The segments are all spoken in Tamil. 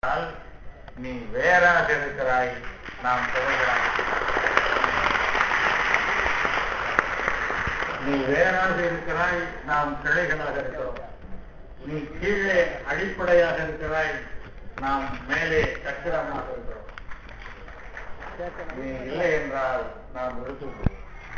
ஆனால் நீ வேறாக இருக்கிறாய் நாம் சொல்கிறாய் நீ வேறாக இருக்கிறாய் நாம் கிளைகளாக இருக்கிறோம் நீ கீழே அடிப்படையாக இருக்கிறாய் நாம் மேலே கட்டிடமாக இருக்கிறோம் நீ இல்லை என்றால் நாம் விடுத்து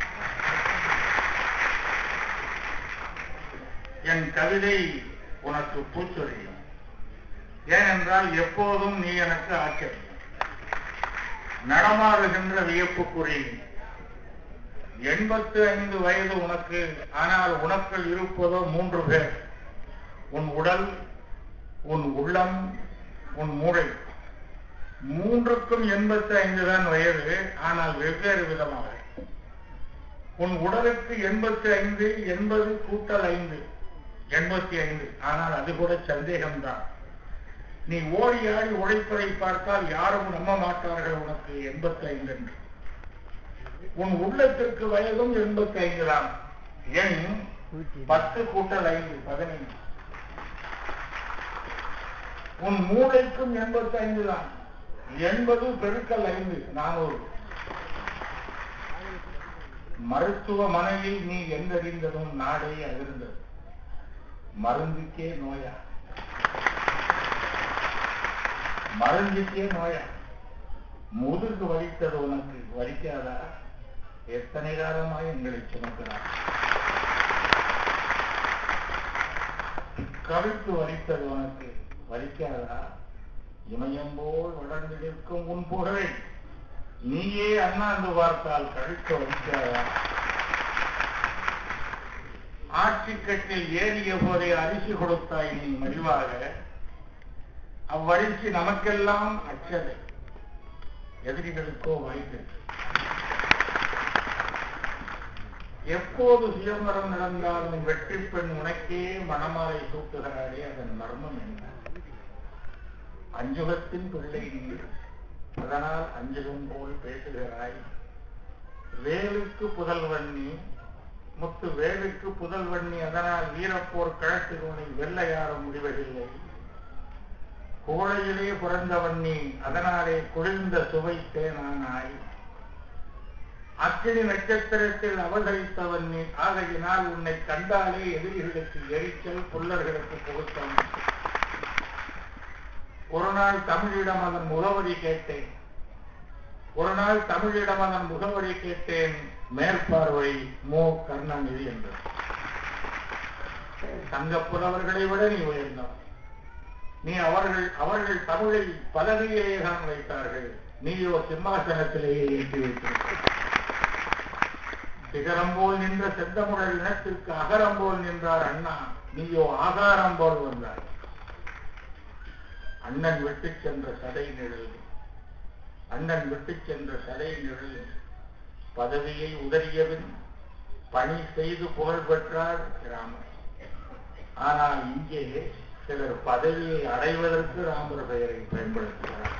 என் கவிதை உனக்கு பூச்சொல்லியும் ஏனென்றால் எப்போதும் நீ எனக்கு ஆச்சரியம் நடமாறுகின்ற வியப்புக்குறி எண்பத்து ஐந்து வயது உனக்கு ஆனால் உனக்குள் இருப்பதோ மூன்று பேர் உன் உடல் உன் உள்ளம் உன் மூளை மூன்றுக்கும் எண்பத்தி ஐந்து தான் வயது ஆனால் வெவ்வேறு விதமாக உன் உடலுக்கு எண்பத்தி ஐந்து எண்பது கூட்டல் ஐந்து எண்பத்தி ஐந்து ஆனால் அது கூட சந்தேகம்தான் நீ ஓடி ஆடி உழைப்பதை பார்த்தால் யாரும் நம்ப மாட்டார்கள் உனக்கு எண்பத்தி ஐந்து என்று உன் உள்ளத்திற்கு வயதும் எண்பத்தி ஐந்து தான் எண் பத்து கூட்டல் ஐந்து பதினைந்து உன் மூளைக்கும் எண்பத்தி ஐந்து தான் எண்பது பெருக்கல் ஐந்து நானூறு மருத்துவமனையில் நீ எந்தறிந்ததும் நாடே அதிர்ந்தது மருந்துக்கே நோயா மருந்துக்கே நோயா முதுகு வலித்தது உனக்கு வலிக்காதா எத்தனை காலமாய் எங்களை சுமக்கிறார் கவிழ்த்து வலித்தது உனக்கு வலிக்காதா இமயம் போல் வளர்ந்து நிற்கும் உன் புகழை நீயே அண்ணாந்து பார்த்தால் கழிக்க வலிக்காதா ஆட்சி கட்டில் ஏறிய போதே அரிசி கொடுத்தாய் நீ மலிவாக அவ்வரிசி நமக்கெல்லாம் அச்சதை எதிரிகளுக்கோ வாய்ப்பு எப்போது சுயம்பரம் நடந்தாலும் வெற்றி பெண் உனக்கே மணமாலை சூட்டுகிறாளே அதன் மர்மம் என்ன அஞ்சுகத்தின் பிள்ளை நீ அதனால் அஞ்சுகம் போல் பேசுகிறாய் வேலுக்கு புதல்வன் நீ முத்து வேலுக்கு புதல்வன் நீ அதனால் வீரப்போர் கழக்குவனை வெல்ல யாரும் முடிவதில்லை கோழையிலே பிறந்தவன் நீ அதனாலே குளிர்ந்த சுவை தேனானாய் அக்கினி நட்சத்திரத்தில் அவதரித்தவன் நீ ஆகையினால் உன்னை கண்டாலே எதிரிகளுக்கு எரிச்சல் புல்லர்களுக்கு புகுத்தம் ஒரு நாள் தமிழிடம் அதன் முகவரி கேட்டேன் ஒரு நாள் தமிழிடம் அதன் முகவரி கேட்டேன் மேற்பார்வை மோ கருணாநிதி என்றது தங்கப் புலவர்களை விட நீ உயர்ந்தவன் நீ அவர்கள் அவர்கள் தமிழை பலகையிலே தான் வைத்தார்கள் நீயோ சிம்மாசனத்திலேயே ஏற்றி வைத்தார்கள் சிகரம் போல் நின்ற செந்தமிழர் இனத்திற்கு அகரம் போல் நின்றார் அண்ணா நீயோ ஆகாரம் போல் வந்தார் அண்ணன் விட்டு சென்ற சடை நிழல் அண்ணன் விட்டு சென்ற சடை நிழல் பதவியை உதறியபின் பணி செய்து புகழ் பெற்றார் ராமர் ஆனால் இங்கே சிலர் பதவியை அடைவதற்கு ராமர் பெயரை பயன்படுத்துகிறார்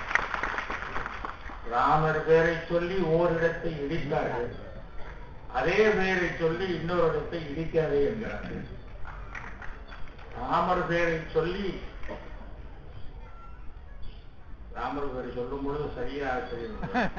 ராமர் பெயரை சொல்லி ஓரிடத்தை இடித்தார்கள் அதே பெயரை சொல்லி இன்னொரு இடத்தை இடிக்காதே என்கிறார்கள் ராமர் பெயரை சொல்லி ராமர் பெயரை சொல்லும் பொழுது சரியா ஆசிரியர்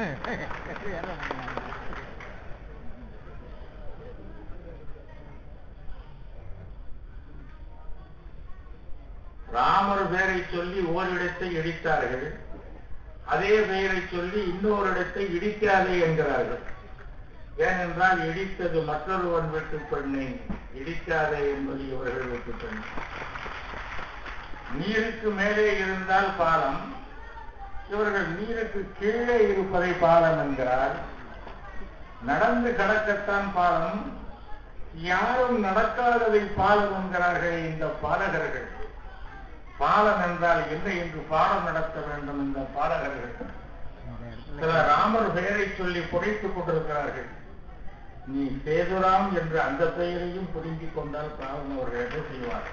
ராமர் பெயரை சொல்லி ஓரிடத்தை இடித்தார்கள் அதே பெயரை சொல்லி இன்னொரு இடத்தை இடிக்காதே என்கிறார்கள் ஏனென்றால் இடித்தது மற்றொருவன் வீட்டு பெண்ணை இடிக்காதே என்பது இவர்கள் வீட்டு பெண் நீருக்கு மேலே இருந்தால் பாலம் இவர்கள் நீருக்கு கீழே இருப்பதை பாலம் என்கிறார் நடந்து கடக்கத்தான் பாலம் யாரும் நடக்காததை பாலம் என்கிறார்கள் இந்த பாலகர்கள் பாலம் என்றால் என்ன என்று பாடம் நடத்த வேண்டும் இந்த பாலகர்கள் சில ராமர் பெயரை சொல்லி புடைத்துக் கொண்டிருக்கிறார்கள் நீ சேதுராம் என்ற அந்த பெயரையும் புரிஞ்சிக் கொண்டால் பாவம் அவர்கள் என்ன செய்வார்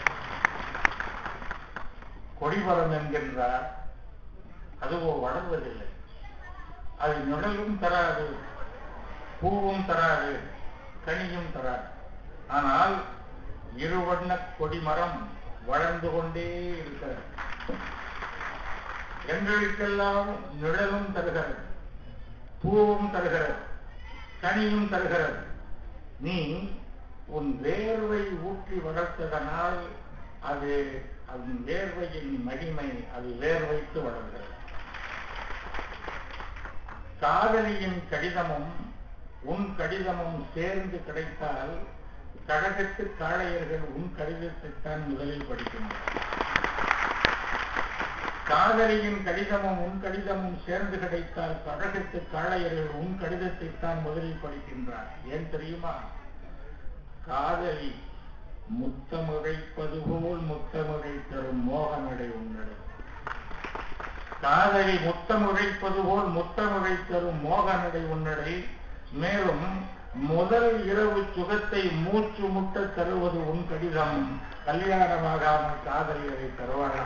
கொடிமரம் என்கின்றார் அதுவோ வளர்வதில்லை அது நிழலும் தராது பூவும் தராது கனியும் தராது ஆனால் இருவண்ண கொடிமரம் வளர்ந்து கொண்டே இருக்கிறது எங்களுக்கெல்லாம் நிழலும் தருகிறது பூவும் தருகிறது கனியும் தருகிறது நீ உன் வேர்வை ஊற்றி வளர்த்ததனால் அது அதன் வேர்வையின் மகிமை அது வேர்வைத்து வளர்கிறது காதலியின் கடிதமும் உன் கடிதமும் சேர்ந்து கிடைத்தால் கழகத்து காளையர்கள் உன் கடிதத்தைத்தான் முதலில் படிக்கின்றனர் காதலியின் கடிதமும் உன் கடிதமும் சேர்ந்து கிடைத்தால் கழகத்து காளையர்கள் உன் கடிதத்தைத்தான் முதலில் படிக்கின்றார் ஏன் தெரியுமா காதலி முத்தமுழைப்பது போல் முத்தமுழை தரும் மோகமடை உன்னடை காதலி முத்தமுழைப்பது போல் முத்தமுழை தரும் மோகநடை உன்னடை மேலும் முதல் இரவு சுகத்தை மூச்சு முட்ட தருவது உன் கடிதம் கல்யாணமாகாமல் காதலியரை தருவாளா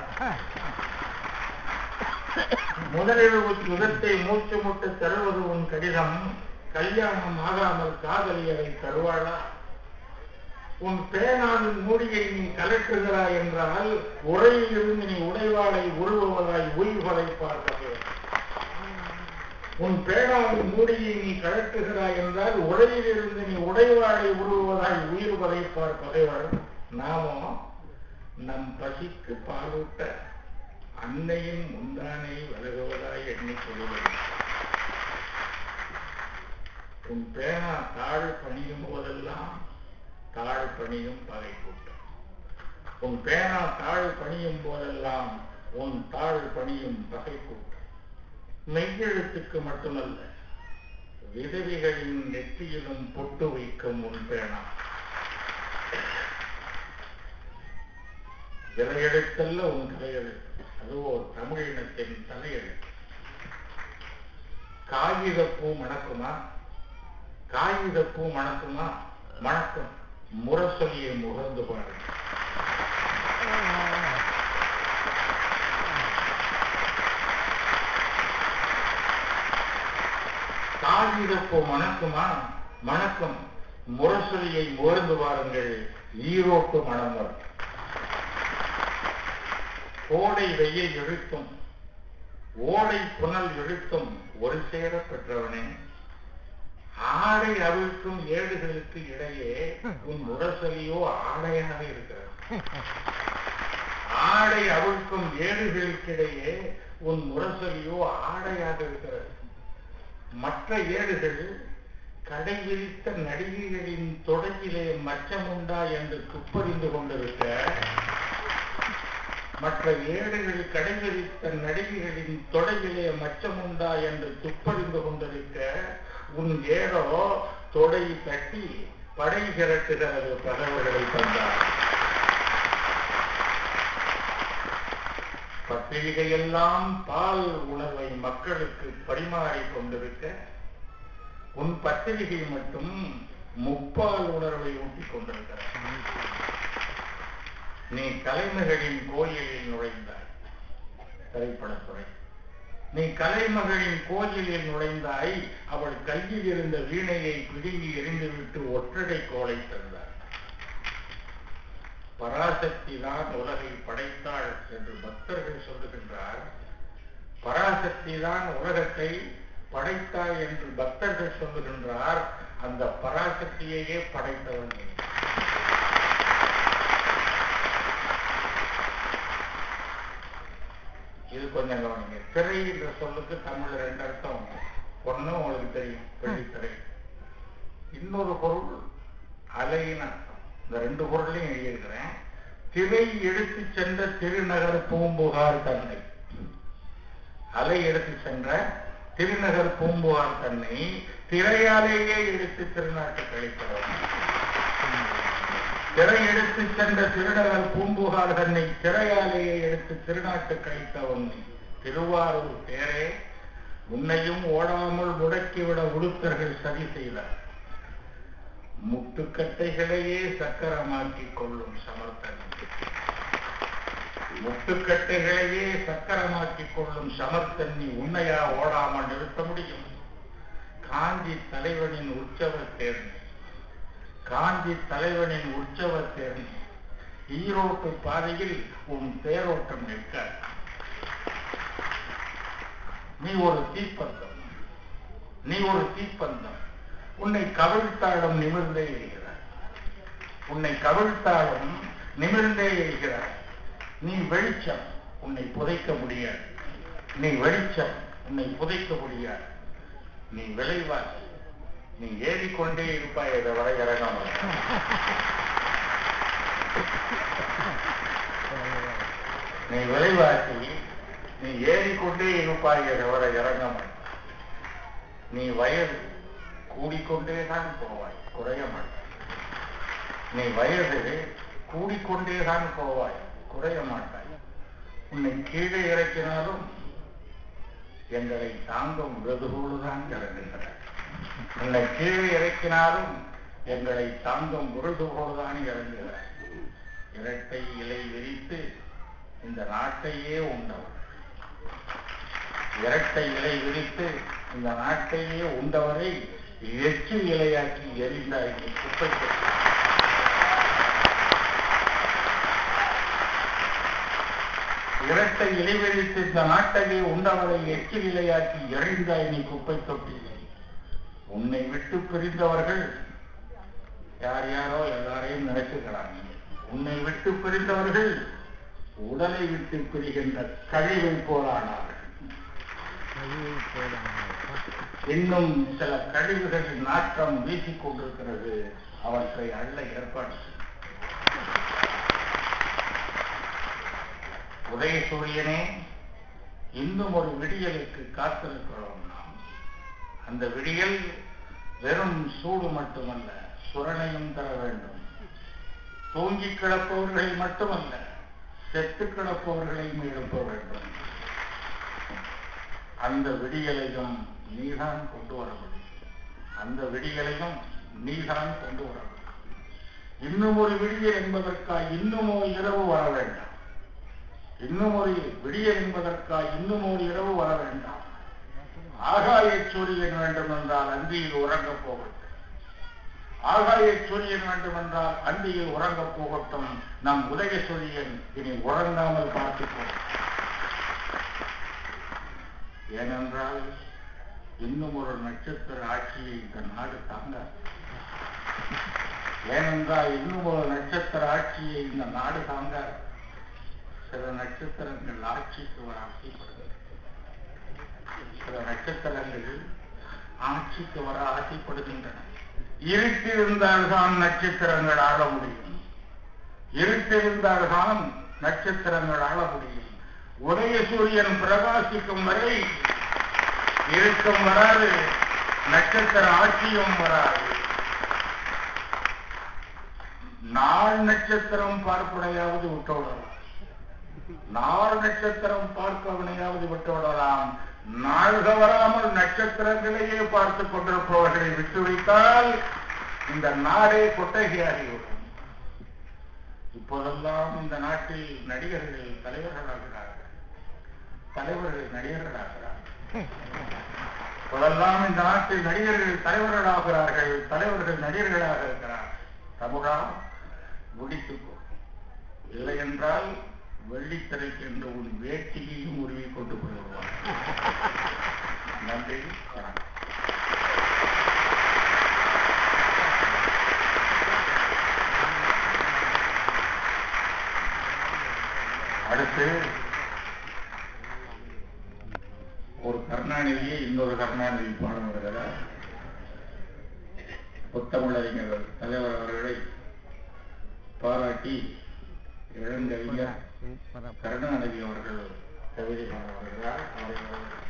முதலிரவு சுகத்தை மூச்சு முட்ட தருவது உன் கடிதம் கல்யாணம் ஆகாமல் காதலியரை தருவாளா உன் பேனாவின் மூடியை நீ கலட்டுகிறாய் என்றால் உரையில் இருந்து நீ உடைவாளை உருவுவதாய் உயிர்களை பார்க்கவே உன் பேனாவின் மூடியை நீ கலட்டுகிறாய் என்றால் உரையில் இருந்து நீ உடைவாளை உருவுவதாய் உயிர்களை பார்ப்பதைவர் நாமோ நம் பசிக்கு பாலூட்ட அன்னையின் முந்தானை விலகுவதாய் எண்ணிக் கொள்வது உன் பேனா தாழ் பணியும் போதெல்லாம் தாழ் பணியும் பகை கூட்டம் உன் பேனா தாழ் பணியும் போதெல்லாம் உன் தாழ் பணியும் பகை கூட்டம் மெய்யெழுத்துக்கு மட்டுமல்ல விதவிகளின் நெற்றியிலும் பொட்டு வைக்கும் உன் பேனா இலையெழுத்தல்ல உன் தலையெழுத்து அதுவோ தமிழினத்தின் தலையெழுத்து காகிதப்பூ மணக்குமா காகிதப்பூ மணக்குமா மணக்கும் முரசொலியை முகர்ந்து பாருங்க காகிதப்பூ மணக்குமா மணக்கும் முரசொலியை முகர்ந்து பாருங்கள் ஈரோட்டு மணம் வரும் கோடை வெயில் இழுத்தும் ஓடை புனல் இழுத்தும் ஒரு சேர பெற்றவனே ஆடை அவிழ்க்கும் ஏடுகளுக்கு இடையே உன் முரசொலியோ ஆடையாக இருக்கிறது ஆடை அவிழ்க்கும் ஏடுகளுக்கிடையே உன் முரசொலியோ ஆடையாக இருக்கிறது மற்ற ஏடுகள் கடை விரித்த நடிகைகளின் தொடங்கிலே மச்சமுண்டா என்று துப்பறிந்து கொண்டிருக்க மற்ற ஏடுகள் கடைபிடித்த நடிகைகளின் தொடையிலே மச்சமுண்டா என்று துப்பறிந்து கொண்டிருக்க உன் ஏடோ தொடை தட்டி படை திரட்டுகிறது தகவல்களை தந்தார் பத்திரிகையெல்லாம் பால் உணவை மக்களுக்கு பரிமாறிக் கொண்டிருக்க உன் பத்திரிகை மட்டும் முப்பால் உணர்வை ஊட்டிக் கொண்டிருக்கிறது நீ கலைமகளின் கோயிலில் நுழைந்தாய் திரைப்படத்துறை நீ கலைமகளின் கோயிலில் நுழைந்தாய் அவள் கையில் இருந்த வீணையை பிடுங்கி எறிந்துவிட்டு ஒற்றடை கோலை தந்தார் பராசக்தி தான் உலகை படைத்தாள் என்று பக்தர்கள் சொல்லுகின்றார் பராசக்தி தான் உலகத்தை படைத்தாள் என்று பக்தர்கள் சொல்லுகின்றார் அந்த பராசக்தியையே படைத்தவன் நீ. இது கொஞ்சம் கவனிங்க திரை என்ற சொல்லுக்கு தமிழ்ல ரெண்டு அர்த்தம் ஒண்ணு உங்களுக்கு தெரியும் வெள்ளித்திரை இன்னொரு பொருள் அலையின் அர்த்தம் இந்த ரெண்டு பொருளையும் எழுதியிருக்கிறேன் திரை எடுத்து சென்ற திருநகர் பூம்புகார் தன்னை அலை எடுத்து சென்ற திருநகர் பூம்புகார் தன்னை திரையாலேயே எடுத்து திருநாட்டு கழிக்கிறவன் திரை எடுத்து சென்ற திருநகர் பூம்புகார் தன்னை திரையாலேயே எடுத்து திருநாட்டு கழித்தவன் திருவாரூர் பேரே உன்னையும் ஓடாமல் முடக்கிவிட உடுத்தர்கள் சதி செய்தார் முட்டுக்கட்டைகளையே சக்கரமாக்கிக் கொள்ளும் சமர்த்தன் முட்டுக்கட்டைகளையே சக்கரமாக்கிக் கொள்ளும் சமர்த்தன் நீ உன்னையா ஓடாமல் நிறுத்த முடியும் காஞ்சி தலைவனின் உற்சவ தேர்வு காஞ்சி தலைவனின் உற்சவ தேர்வு ஈரோட்டு பாதையில் உன் தேரோட்டம் நிற்க நீ ஒரு தீப்பந்தம் நீ ஒரு தீப்பந்தம் உன்னை கவிழ்த்தாலும் நிமிர்ந்தே இருக்கிறாய் உன்னை கவிழ்த்தாலும் நிமிர்ந்தே இருக்கிறாய் நீ வெளிச்சம் உன்னை புதைக்க முடியாது நீ வெளிச்சம் உன்னை புதைக்க முடியாது நீ விளைவாசி நீ ஏறிக்கொண்டே இருப்பாய் இதை வரை இறங்காமல் நீ விளைவாசி நீ ஏறிக்கொண்டே இருப்பாய் இதை வரை இறங்காமல் நீ வயது கூடிக்கொண்டே தான் போவாய் குறைய மாட்டாய் நீ வயது கூடிக்கொண்டே தான் போவாய் குறைய மாட்டாய் உன்னை கீழே இறக்கினாலும் எங்களை தாங்கும் மிருதுகோடுதான் இறங்குகின்றன உன்னை கீழே இறக்கினாலும் எங்களை தாங்கும் மிருதுகோடுதான் இறங்குகிறார் இரட்டை இலை விரித்து இந்த நாட்டையே உண்டவர் இரட்டை இலை விரித்து இந்த நாட்டையே உண்டவரை எச்சு இலையாக்கி எரிந்தாய் குப்பை தொட்டி. இரட்டை இலை விரித்து இந்த நாட்டையே உண்டவரை எச்சு இலையாக்கி எறிந்தாய் நீ குப்பை தொட்டி உன்னை விட்டு பிரிந்தவர்கள் யார் யாரோ எல்லாரையும் நினைச்சுக்கிறாங்க உன்னை விட்டு பிரிந்தவர்கள் உடலை விட்டு பிரிகின்ற கழிவை போலானார்கள் இன்னும் சில கழிவுகளின் நாட்டம் வீசிக் கொண்டிருக்கிறது அவற்றை அள்ள ஏற்பாடு செய். உதயசூரியனே இன்னும் ஒரு விடியலுக்கு காத்திருக்கிறோம் நாம் அந்த விடியல் வெறும் சூடு மட்டுமல்ல சுரணையும் தர வேண்டும் தூங்கி கிடப்பவர்களை மட்டுமல்ல செத்து கிடப்பவர்களையும் எழுப்ப வேண்டும் அந்த விடியலையும் நீதான் கொண்டு வர முடியும் அந்த விடியலையும் நீதான் கொண்டு வர முடியும் இன்னும் ஒரு விடியல் என்பதற்காக இன்னும் ஒரு இரவு வர வேண்டாம் இன்னும் ஒரு விடியல் என்பதற்காக இன்னும் ஒரு இரவு வர வேண்டாம் ஆகாய சூரியன் வேண்டும் என்றால் அந்தியில் உறங்கப் போகட்டும் ஆகாய சூரியன் வேண்டும் என்றால் அந்தியில் உறங்கப் போகட்டும் நம் உதய சூரியன் இனி உறங்காமல் பார்த்துக்கோ ஏனென்றால் இன்னும் ஒரு நட்சத்திர ஆட்சியை இந்த நாடு தாங்க ஏனென்றால் இன்னும் ஒரு நட்சத்திர ஆட்சியை இந்த நாடு தாங்க சில நட்சத்திரங்கள் ஆட்சிக்கு வர ஆசைப்படுகிறது சில நட்சத்திரங்கள் ஆட்சிக்கு வர ஆசைப்படுகின்றன இருட்டிருந்தால்தான் நட்சத்திரங்கள் ஆள முடியும் இருட்டிருந்தால்தான் நட்சத்திரங்கள் ஆள முடியும் உதய சூரியன் பிரகாசிக்கும் வரை இருக்கம் வராது நட்சத்திர ஆட்சியும் வராது நாள் நட்சத்திரம் பார்ப்பனையாவது விட்டுவிடலாம் நாள் நட்சத்திரம் பார்ப்பவனையாவது விட்டுவிடலாம் நாள் தவறாமல் நட்சத்திரங்களையே பார்த்து கொண்டிருப்பவர்களை விட்டு வைத்தால் இந்த நாடே கொட்டகையாகிவிடும் இப்போதெல்லாம் இந்த நாட்டில் நடிகர்கள் தலைவர்களாகிறார்கள் தலைவர்கள் நடிகர்களாகிறார்கள் இப்போதெல்லாம் இந்த நாட்டில் நடிகர்கள் தலைவர்களாகிறார்கள் தலைவர்கள் நடிகர்களாக இருக்கிறார் தமிழா முடித்துக்கோ இல்லை என்றால் வெள்ளித்திரைக்கு என்ற ஒரு வேட்டியையும் உருவி கொண்டு போய்விடுவார் நன்றி வணக்கம் அடுத்து ஒரு கருணாநிதியை இன்னொரு கருணாநிதி பாடம் வருகிறார் புத்தமிழறிஞர் தலைவர் அவர்களை பாராட்டி இளங்கவிஞர் கருணாநிதி அவர்கள் கவிதை பாட வருகிறார் அவர்கள்